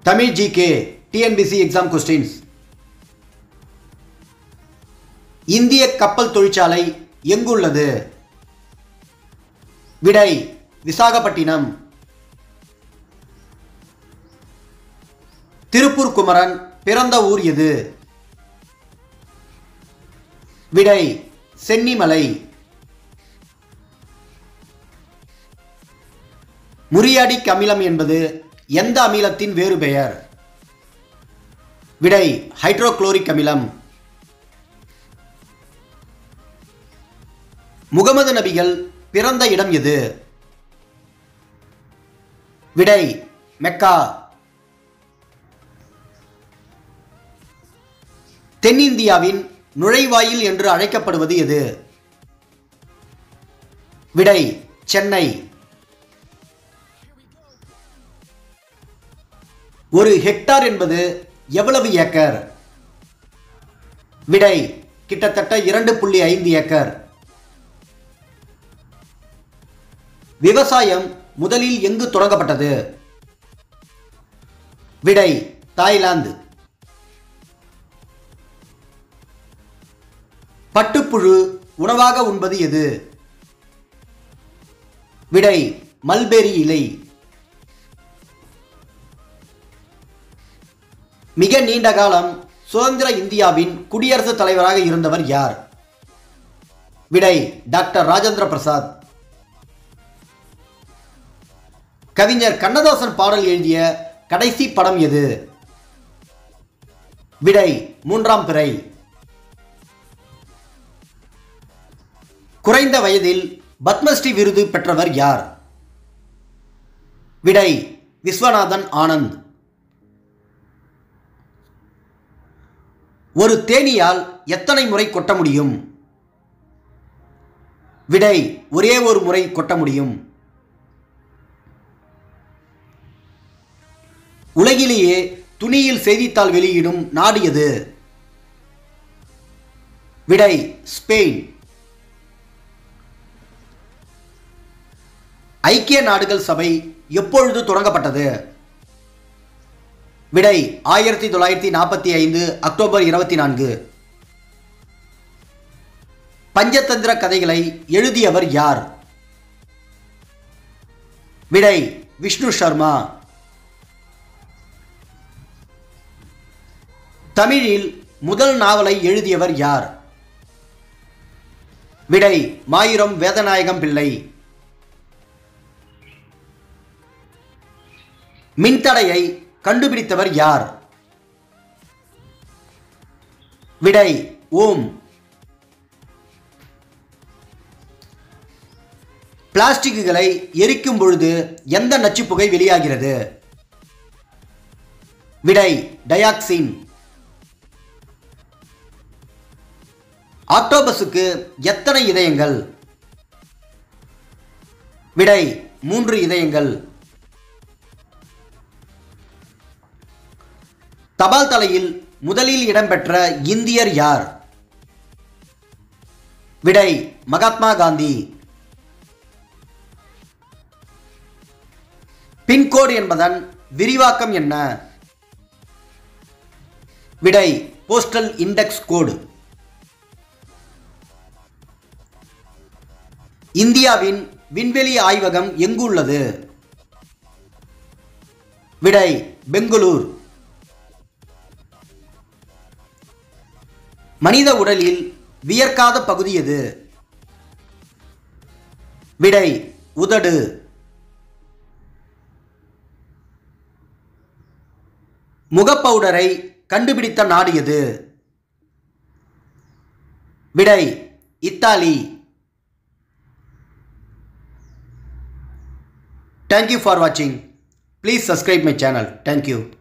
Tamil GK TNPSC exam questions இந்திய கப்பல் தொழிற்சாலை எங்குள்ளது விடை விசாகப்பட்டினம் திருப்பூர் குமரன் பிறந்த ஊர் எது விடை சென்னிமலை முரியாடிக் அமிலம் என்பது எந்த அமிலத்தின் வேறு பெயர் விடை ஹைட்ரோகுளோரிக் அமிலம் முகமது நபிகள் பிறந்த இடம் எது விடை மெக்கா தென்னிந்தியாவின் நுழைவாயில் என்று அழைக்கப்படுவது எது விடை சென்னை ஒரு ஹெக்டார் என்பது எவ்வளவு ஏக்கர் விடை கிட்டத்தட்ட இரண்டு புள்ளி ஐந்து ஏக்கர் விவசாயம் முதலில் எங்கு தொடங்கப்பட்டது விடை தாய்லாந்து பட்டுப்புழு உணவாக உண்பது எது விடை மல்பெரி இலை மிக நீண்ட காலம் சுதந்திர இந்தியாவின் குடியரசுத் தலைவராக இருந்தவர் யார் விடை டாக்டர் ராஜேந்திர பிரசாத் கவிஞர் கண்ணதாசன் பாடல் எழுதிய கடைசி படம் எது விடை மூன்றாம் பிறை குறைந்த வயதில் பத்மஸ்ரீ விருது பெற்றவர் யார் விடை விஸ்வநாதன் ஆனந்த் ஒரு தேனியால் எத்தனை முறை கொட்ட முடியும் விடை ஒரே ஒரு முறை கொட்ட முடியும் உலகிலேயே துணியில் செய்தித்தாள் வெளியிடும் நாடு எது விடை ஸ்பெயின் ஐக்கிய நாடுகள் சபை எப்பொழுது தொடங்கப்பட்டது விடை ஆயிரத்தி தொள்ளாயிரத்தி நாற்பத்தி ஐந்து அக்டோபர் இருபத்தி நான்கு பஞ்சதந்திர கதைகளை எழுதியவர் யார் விடை விஷ்ணு சர்மா தமிழில் முதல் நாவலை எழுதியவர் யார் விடை மாயிரம் வேதநாயகம் பிள்ளை மின்தடையை கண்டுபிடித்தவர் யார் விடை ஓம் பிளாஸ்டிக்குகளை எரிக்கும் பொழுது எந்த நச்சுப்புகை வெளியாகிறது விடை டயாக்சின் ஆக்டோபஸுக்கு எத்தனை இதயங்கள் விடை மூன்று இதயங்கள் தபால் தலையில் முதலில் இடம்பெற்ற இந்தியர் யார் விடை மகாத்மா காந்தி பின்கோடு என்பதன் விரிவாக்கம் என்ன விடை போஸ்டல் இண்டெக்ஸ் கோடு இந்தியாவின் விண்வெளி ஆய்வகம் எங்கு உள்ளது விடை பெங்களூர் மனித உடலில் வியர்க்காத பகுதி எது விடை உதடு முகப்பவுடரை கண்டுபிடித்த நாடு எது விடை இத்தாலி தேங்க்யூ ஃபார் வாட்சிங் please subscribe my channel thank you